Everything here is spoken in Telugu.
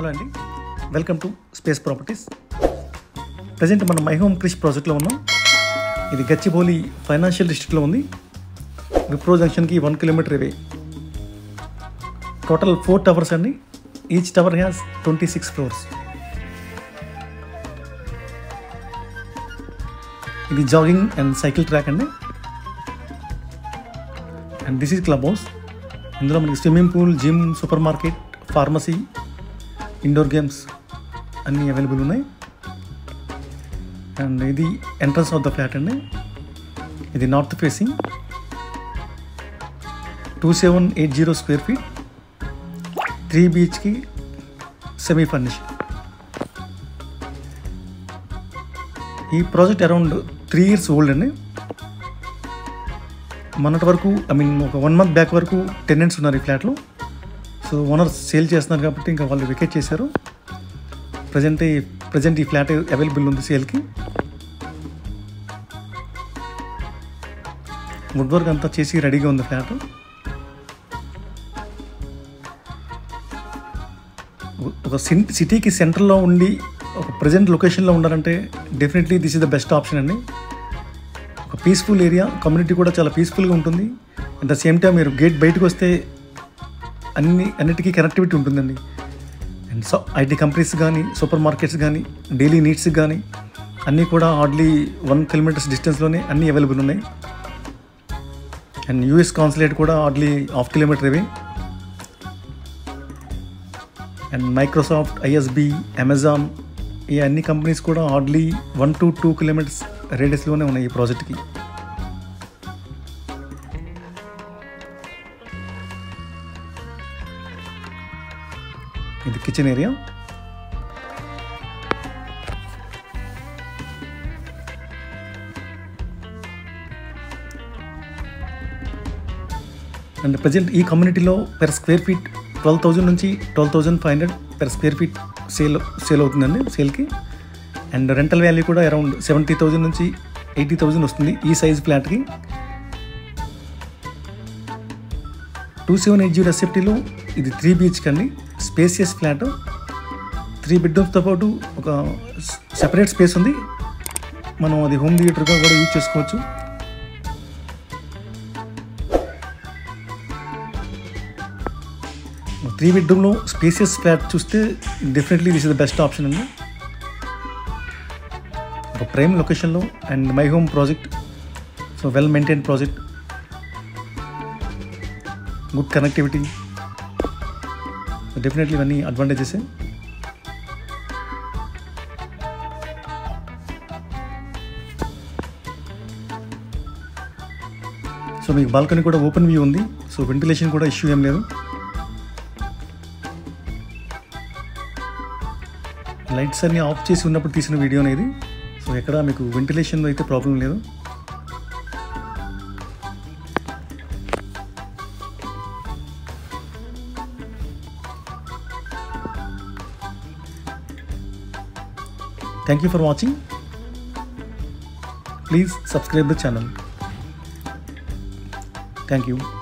హలో అండి welcome to space properties present మనం మై హోమ్ క్రిష్ ప్రాజెక్ట్లో ఉన్నాం ఇది గచ్చిబౌలి ఫైనాన్షియల్ డిస్ట్రిక్ట్లో ఉంది విప్రో జంక్షన్కి one kilometre away total four towers అండి each tower has twenty six floors ఇది జాగింగ్ అండ్ సైకిల్ ట్రాక్ అండి and this is club house ఇందులో మనకి swimming pool gym supermarket pharmacy indoor games అన్నీ అవైలబుల్ ఉన్నాయి అండ్ ఇది ఎంట్రన్స్ ఆఫ్ ద ఫ్లాట్ అండి ఇది north facing two seven eight zero square feet three బీచ్కి సెమీ ఫర్నిష్ ఈ project around three years old అండి మొన్నటి వరకు ఐ మీన్ ఒక వన్ మంత్ బ్యాక్ వరకు టెనెంట్స్ ఉన్నారు ఈ ఫ్లాట్లో సో ఓనర్ సేల్ చేస్తున్నారు కాబట్టి ఇంకా వాళ్ళు వికెట్ చేశారు ప్రజెంట్ ఈ ప్రజెంట్ ఈ ఫ్లాట్ అవైలబుల్ ఉంది సేల్కి వుడ్ వర్క్ అంతా చేసి రెడీగా ఉంది ఫ్లాట్ ఒక సిన్ సిటీకి సెంటర్లో ఉండి ఒక ప్రజెంట్ లొకేషన్లో ఉండాలంటే definitely this is the best option అండి ఒక పీస్ఫుల్ ఏరియా కమ్యూనిటీ కూడా చాలా పీస్ఫుల్గా ఉంటుంది అట్ ద సేమ్ టైం మీరు గేట్ బయటకు వస్తే అన్ని అన్నిటికీ కనెక్టివిటీ ఉంటుందండి అండ్ సో ఐటీ కంపెనీస్ కానీ సూపర్ మార్కెట్స్ కానీ డైలీ నీడ్స్ కానీ అన్నీ కూడా హార్డ్లీ వన్ కిలోమీటర్స్ డిస్టెన్స్లోనే అన్నీ అవైలబుల్ ఉన్నాయి అండ్ యూఎస్ కాన్సులేట్ కూడా hardly half kilometre away and Microsoft ISB Amazon ఈ అన్ని కంపెనీస్ కూడా hardly one to two kilometres రేడియస్లోనే ఉన్నాయి ఈ ప్రాజెక్ట్కి ఇది కిచెన్ ఏరియా అండ్ ప్రజెంట్ ఈ కమ్యూనిటీలో per square feet twelve thousand నుంచి twelve thousand five hundred per square feet sale sale అవుతుందండి సేల్కి అండ్ రెంటల్ వాల్యూ కూడా అరౌండ్ సెవెంటీ థౌజండ్ నుంచి ఎయిటీ థౌజండ్ వస్తుంది ఈ సైజ్ ఫ్లాట్కి టూ సెవెన్ ఎయిట్ జీరో ఎస్ఎఫ్టీలో ఇది త్రీ బీచ్కి అండి స్పేసియస్ ఫ్లాట్ త్రీ బెడ్రూమ్స్తో పాటు ఒక సెపరేట్ స్పేస్ ఉంది మనం అది హోమ్ థియేటర్గా కూడా యూజ్ చేసుకోవచ్చు త్రీ బెడ్రూమ్లో స్పేసియస్ ఫ్లాట్ చూస్తే definitely this is the best option అండి ఒక ప్రైమ్ లొకేషన్లో and my home project so well maintain project good connectivity definitely ఇవన్నీ అడ్వాంటేజెస్ సో మీకు బాల్కనీ కూడా ఓపెన్ వ్యూ ఉంది సో వెంటిలేషన్ కూడా ఇష్యూ ఏం లేదు లైట్స్ అన్నీ ఆఫ్ చేసి ఉన్నప్పుడు తీసిన వీడియో అనేది సో ఎక్కడ మీకు వెంటిలేషన్ అయితే ప్రాబ్లం లేదు thank you for watching please subscribe the channel thank you